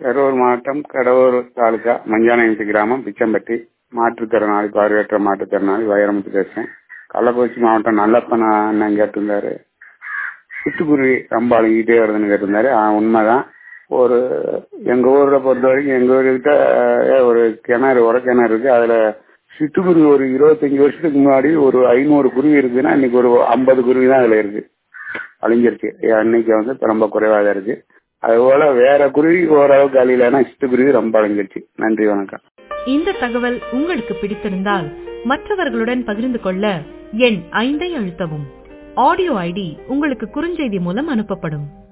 கரூர் மாவட்டம் கடலூர் தாலுகா மஞ்சானகிரி கிராமம் பிச்சம்பட்டி மாற்றுத்திறனாளி பார்வையற்ற மாற்றுத்திறனாளி வைரமுத்து பேசுறேன் கள்ளக்குறிச்சி மாவட்டம் நல்லப்பன அண்ணன் கேட்டிருந்தாரு சிட்டுக்குருவி ரொம்ப அழுகிட்டே வருதுன்னு கேட்டிருந்தாரு ஆ உண்மைதான் ஒரு எங்க ஊர்ல பொறுத்த வரைக்கும் எங்க ஊர்கிட்ட ஒரு கிணறு உர கிணறு இருக்கு அதுல சிட்டுக்குருவி ஒரு இருபத்தஞ்சு வருஷத்துக்கு முன்னாடி ஒரு ஐநூறு குருவி இருக்குன்னா இன்னைக்கு ஒரு ஐம்பது குருவி தான் அதுல இருக்கு அழிஞ்சிருச்சு அன்னைக்கு வந்து இப்ப ரொம்ப குறைவா தான் இருக்கு அதுபோல வேற குருவி ஓரளவுக்கு அழியலன்னா சிட்டுக்குருவி ரொம்ப அழிஞ்சிருச்சு நன்றி வணக்கம் இந்த தகவல் உங்களுக்கு பிடித்திருந்தால் மற்றவர்களுடன் பகிர்ந்து கொள்ள எண் ஐந்தை அழுத்தவும் ஆடியோ ஐடி உங்களுக்கு குறுஞ்செய்தி மூலம் அனுப்பப்படும்